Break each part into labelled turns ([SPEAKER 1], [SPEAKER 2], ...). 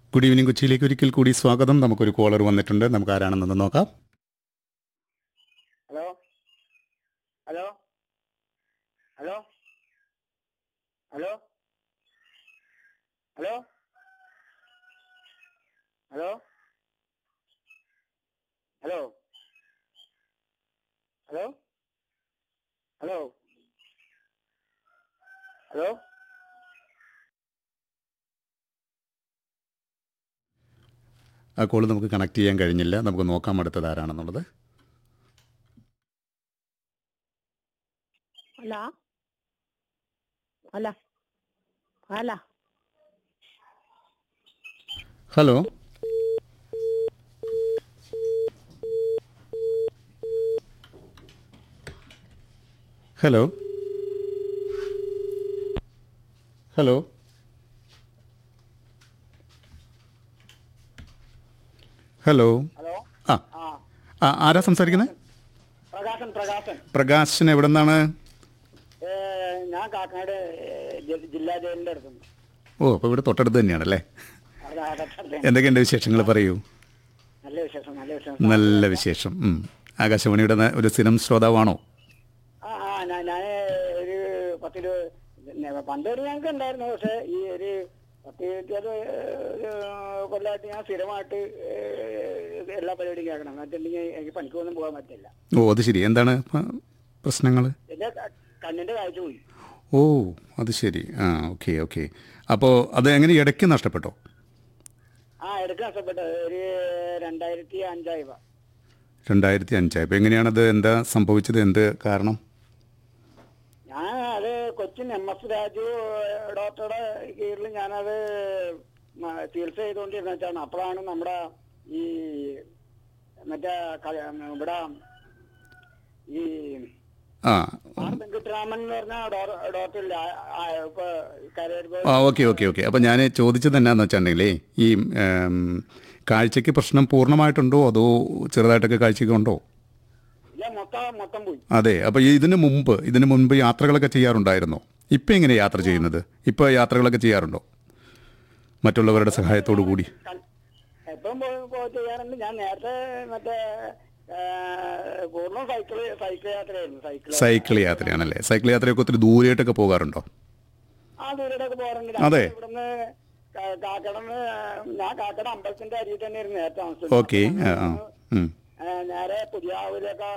[SPEAKER 1] Good evening കൊച്ചിയിലേക്ക് ഒരിക്കൽ കൂടി സ്വാഗതം നമുക്കൊരു കോളർ വന്നിട്ടുണ്ട് നമുക്ക് ആരാണെന്നൊന്ന് നോക്കാം
[SPEAKER 2] hello hello hello hello hello hello hello hello hello hello
[SPEAKER 1] ആ കോൾ നമുക്ക് കണക്ട് ചെയ്യാൻ കഴിഞ്ഞില്ല നമുക്ക് നോക്കാം അടുത്തത് ആരാണെന്നുള്ളത്
[SPEAKER 3] hello hello hello
[SPEAKER 1] hello hello hello hello
[SPEAKER 2] hello
[SPEAKER 1] ആ
[SPEAKER 2] ആ
[SPEAKER 1] ആ ആരാ സംസാരിക്കുന്നത്
[SPEAKER 2] പ്രകാശൻ പ്രകാശൻ
[SPEAKER 1] പ്രകാശൻ എവിടെ നിന്നാണ്
[SPEAKER 2] ഏ, ഞാൻ കാക്കനാട് ഏ, ജി- ജില്ലാ ജയിലിന്റെ അടുത്തുണ്ട്
[SPEAKER 1] ഓ അപ്പോൾ ഇവിടെ തൊട്ടടുത്ത് തന്നെയാണല്ലേ
[SPEAKER 2] അവിടെ അകത്തല്ലേ.
[SPEAKER 1] എന്തൊക്കെയുണ്ട് വിശേഷങ്ങൾ പറയൂ
[SPEAKER 2] നല്ല വിശേഷം നല്ല വിശേഷം
[SPEAKER 1] നല്ല വിശേഷം ഉം. ആകാശവാണിയുടെ ന- ഒരു സ്ഥിരം ശ്രോതാവാണോ
[SPEAKER 2] ആ ആ ഞാൻ ഞാൻ ഒരു പത്തിരു പണ്ട് ഒരു ഞങ്ങൾക്ക് ഉണ്ടായിരുന്നു പക്ഷെ ഈ ഒരു പത്ത് ഇരുപത് കൊല്ലമായിട്ട് ഞാൻ സ്ഥിരമായിട്ട് ഏഹ്, എല്ലാ പരിപാടിയും കേൾക്കണം എന്നിട്ടുണ്ടെങ്കിൽ എനിക്ക് പണിക്കൊന്നും പോകാൻ പറ്റില്ല
[SPEAKER 1] ഓ അത് ശരി എന്താണ് പ്രശ്നങ്ങൾ
[SPEAKER 2] എന്റെ ക- കണ്ണിന്റെ കാഴ്ച പോയി
[SPEAKER 1] ഓ അത് ശരി ആ ഓക്കെ ഓക്കെ അപ്പോൾ അത് എങ്ങനെ ഇടയ്ക്ക് നഷ്ടപ്പെട്ടോ
[SPEAKER 2] ആ ഇടയ്ക്ക് നഷ്ടപ്പെട്ട ഒരു രണ്ടായിരത്തി അഞ്ചായിവ
[SPEAKER 1] രണ്ടായിരത്തി അഞ്ചായി അപ്പോൾ എങ്ങനെയാണത് എന്താ സംഭവിച്ചത് എന്ത് കാരണം
[SPEAKER 2] ഞാൻ അത് കൊച്ചിൻ എം എസ് രാജു ഏഹ്, ഡോക്ടറുടെ കീഴിൽ ഞാനത് മ- ചികിത്സ ചെയ്തുകൊണ്ടിരുന്ന വെച്ചാണ് അപ്പോഴാണ് നമ്മുടെ ഈ മറ്റേ ക- ഇവിടെ ഈ
[SPEAKER 1] ആ
[SPEAKER 2] ആർ വെങ്കിട്ടരാമൻ എന്ന് പറഞ്ഞ ഡോ- ഡോക്ടറില്ല ഇപ്പൊ കരയർ
[SPEAKER 1] ആ ഓക്കെ ഓക്കെ ഓക്കെ അപ്പോൾ ഞാൻ ചോദിച്ചത് എന്നാന്ന് വെച്ചിട്ടുണ്ടെങ്കിലേ ഈ ഉം, കാഴ്ചയ്ക്ക് പ്രശ്നം പൂർണ്ണമായിട്ടുണ്ടോ അതോ ചെറുതായിട്ടൊക്കെ കാഴ്ചയ്ക്ക് ഉണ്ടോ
[SPEAKER 2] ഇല്ല മൊത്തം മൊത്തം പോയി
[SPEAKER 1] അതെ അപ്പോൾ ഇതിന് മുമ്പ് ഇതിന് മുൻപ് യാത്രകളൊക്കെ ചെയ്യാറുണ്ടായിരുന്നോ ഇപ്പം എങ്ങനെ യാത്ര ചെയ്യുന്നത് ഇപ്പോൾ യാത്രകളൊക്കെ ചെയ്യാറുണ്ടോ മറ്റുള്ളവരുടെ സഹായത്തോടു കൂടി
[SPEAKER 2] കൽ- എപ്പം പോയി പോയി ചെയ്യാറുണ്ട് ഞാൻ നേരത്തെ മറ്റേ ആ, പൂർണ്ണ സൈക്കിള് സൈക്കിൾ യാത്രയായിരുന്നു സൈക്കിൾ
[SPEAKER 1] സൈക്കിൾ യാത്രയാണല്ലേ സൈക്കിൾ യാത്രയൊക്കെ ഒത്തിരി ദൂരെയായിട്ടൊക്കെ പോകാറുണ്ടോ
[SPEAKER 2] ആ ദൂരത്തൊക്കെ പോകാറുണ്ട്
[SPEAKER 1] അതെ.
[SPEAKER 2] ഞങ്ങൾ ഇവിടുന്ന് കാ- കാക്കടന്ന് ഞാൻ കാക്കട അമ്പലത്തിന്റെ അരിയിൽ തന്നെയായിരുന്നു നേരത്തെ താമസിച്ചത്
[SPEAKER 1] ഓക്കെ ആ ആ ഉം.
[SPEAKER 2] ആ, നേരെ പുതിയാവൂരൊക്കെ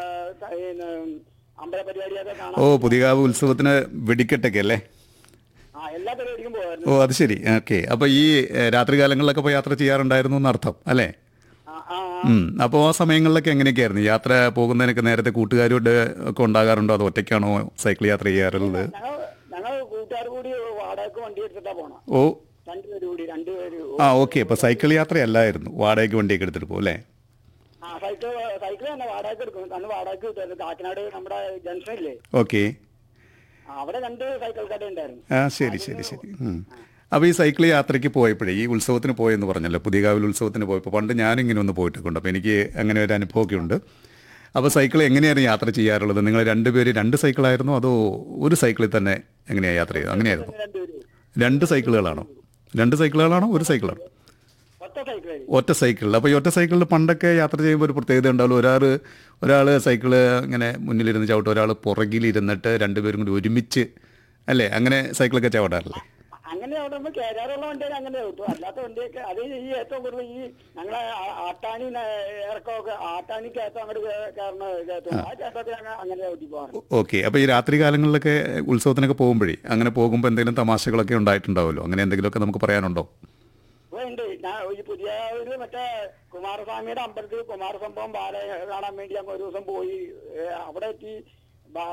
[SPEAKER 2] അമ്പല പരിപാടിയൊക്കെ കാണാൻ
[SPEAKER 1] ഓ പുതിയകാവ് ഉത്സവത്തിന് വെടിക്കെട്ടൊക്കെ അല്ലേ
[SPEAKER 2] ആ എല്ലാ പരിപാടിക്കും പോകായിരുന്നു
[SPEAKER 1] ഓ അത് ശരി ഓക്കെ അപ്പോൾ ഈ ഏ, രാത്രികാലങ്ങളിലൊക്കെ ഇപ്പോൾ യാത്ര ചെയ്യാറുണ്ടായിരുന്നു എന്നർത്ഥം അല്ലേ
[SPEAKER 2] ആ ആ
[SPEAKER 1] ഉം. അപ്പോൾ ആ സമയങ്ങളിലൊക്കെ എങ്ങനെയൊക്കെയായിരുന്നു യാത്ര പോകുന്നതിനൊക്കെ നേരത്തെ കൂട്ടുകാരോട് ഒക്കെ ഉണ്ടാകാറുണ്ടോ അതോ ഒറ്റയ്ക്കാണോ സൈക്കിൾ യാത്ര ചെയ്യാറുള്ളത്
[SPEAKER 2] ഞങ്ങൾ ഞങ്ങൾ കൂട്ടുകാർ കൂടി വാടകയ്ക്ക് വണ്ടി എടുത്തിട്ടാ പോണം
[SPEAKER 1] ഓ
[SPEAKER 2] രണ്ടുപേര് കൂടി രണ്ടുപേര്
[SPEAKER 1] ആ ഓക്കെ അപ്പോൾ സൈക്കിൾ യാത്രയല്ലായിരുന്നു വാടകയ്ക്ക് വണ്ടിയൊക്കെ എടുത്തിട്ട് പോകും അല്ലേ
[SPEAKER 2] ആ സൈക്കിൾ സൈക്കിൾ തന്നെ വാടകയ്ക്ക് എടുക്കും അന്ന് വാടകയ്ക്ക് കിട്ടുമായിരുന്നു കാക്കനാട് നമ്മുടെ ജംഗ്ഷനില്ലേ
[SPEAKER 1] ഓക്കെ
[SPEAKER 2] ആ, അവിടെ രണ്ട് സൈക്കിൾ കട ഉണ്ടായിരുന്നു
[SPEAKER 1] ആ ശരി ശരി ശരി ഉം. അപ്പോൾ ഈ സൈക്കിൾ യാത്രയ്ക്ക് പോയപ്പോഴേ ഈ ഉത്സവത്തിന് പോയെന്ന് പറഞ്ഞല്ലോ പുതിയകാവിൽ ഉത്സവത്തിന് പോയപ്പോൾ പണ്ട് ഞാനിങ്ങനെ ഒന്ന് പോയിട്ടൊക്കെ ഉണ്ട് അപ്പോൾ എനിക്ക് അങ്ങനെ ഒരു അനുഭവമൊക്കെ ഉണ്ട് അപ്പോൾ സൈക്കിൾ എങ്ങനെയായിരുന്നു യാത്ര ചെയ്യാറുള്ളത് നിങ്ങൾ രണ്ടുപേര് രണ്ട് സൈക്കിളായിരുന്നോ അതോ ഒരു സൈക്കിളിൽ തന്നെ എങ്ങനെയാണ് യാത്ര ചെയ്തത് അങ്ങനെയായിരുന്നു
[SPEAKER 2] രണ്ടുപേര്
[SPEAKER 1] രണ്ട് സൈക്കിളുകളാണോ രണ്ട് സൈക്കിളുകളാണോ ഒരു സൈക്കിളാണോ
[SPEAKER 2] ഒറ്റ സൈക്കിൾ
[SPEAKER 1] ഒറ്റ സൈക്കിളിൽ അപ്പോൾ ഈ ഒറ്റ സൈക്കിളിൽ പണ്ടൊക്കെ യാത്ര ചെയ്യുമ്പോൾ ഒരു പ്രത്യേകത ഉണ്ടാവും ഒരാൾ ഒരാൾ സൈക്കിള് ഇങ്ങനെ മുന്നിലിരുന്ന് ചവിട്ടും ഒരാൾ പുറകിലിരുന്നിട്ട് രണ്ടുപേരും കൂടി ഒരുമിച്ച് അല്ലേ അങ്ങനെ സൈക്കിളൊക്കെ ചവിട്ടാറില്ലേ
[SPEAKER 2] അങ്ങനെ അവിടെ നമ്മൾ കയറാറുള്ള വണ്ടിയൊക്കെ അങ്ങനെ കിട്ടും അല്ലാത്ത വണ്ടിയൊക്കെ അത് ഈ ഏറ്റവും കൂടുതൽ ഈ ഞങ്ങളെ ആ- ആട്ടാണി ന- ഇറക്കമൊക്കെ ആട്ടാണി കയറ്റം അങ്ങോട്ട് കയറുന്ന കയറ്റം ആ കയറ്റമൊക്കെ ഞങ്ങൾ അങ്ങനെ ചവിട്ടി പോകാറ്
[SPEAKER 1] ഓക്കെ അപ്പോൾ ഈ രാത്രി കാലങ്ങളിലൊക്കെ ഉത്സവത്തിനൊക്കെ പോകുമ്പോഴേ അങ്ങനെ പോകുമ്പോൾ എന്തെങ്കിലും തമാശകളൊക്കെ ഉണ്ടായിട്ടുണ്ടാവുമല്ലോ അങ്ങനെ എന്തെങ്കിലുമൊക്കെ നമുക്ക് പറയാനുണ്ടോ
[SPEAKER 2] അപ്പൊ ഉണ്ട് ഞാൻ ഈ പുതിയ ഒരു മറ്റേ കുമാരസ്വാമിയുടെ അമ്പലത്തിൽ കുമാരസംഭവം ബാല കാണാൻ വേണ്ടി ഞങ്ങൾ ഒരു ദിവസം പോയി ഏ, അവിടെ എത്തി